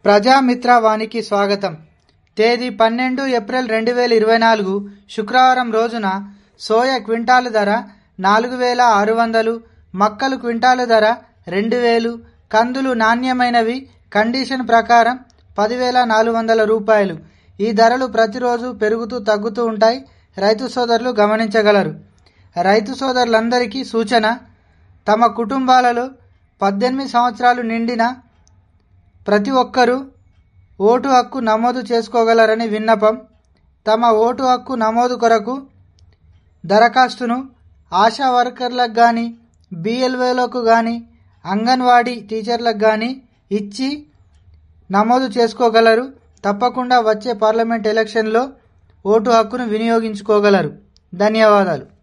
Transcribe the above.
ప్రజామిత్ర వానికి స్వాగతం తేదీ పన్నెండు ఏప్రిల్ రెండు వేల ఇరవై నాలుగు శుక్రవారం రోజున సోయ క్వింటాలు ధర నాలుగు వేల ఆరు వందలు మక్కలు క్వింటాలు ధర రెండు వేలు కందులు నాణ్యమైనవి కండిషన్ ప్రకారం పదివేల నాలుగు వందల రూపాయలు ఈ ధరలు ప్రతిరోజు పెరుగుతూ తగ్గుతూ ఉంటాయి రైతు సోదరులు గమనించగలరు రైతు సోదరులందరికీ సూచన తమ కుటుంబాలలో పద్దెనిమిది సంవత్సరాలు నిండిన ప్రతి ఒక్కరూ ఓటు హక్కు నమోదు చేసుకోగలరని విన్నపం తమ ఓటు హక్కు నమోదు కొరకు దరఖాస్తును ఆశా వర్కర్లకు కానీ బిఎల్ఓలకు కానీ అంగన్వాడీ టీచర్లకు కానీ ఇచ్చి నమోదు చేసుకోగలరు తప్పకుండా వచ్చే పార్లమెంట్ ఎలక్షన్లో ఓటు హక్కును వినియోగించుకోగలరు ధన్యవాదాలు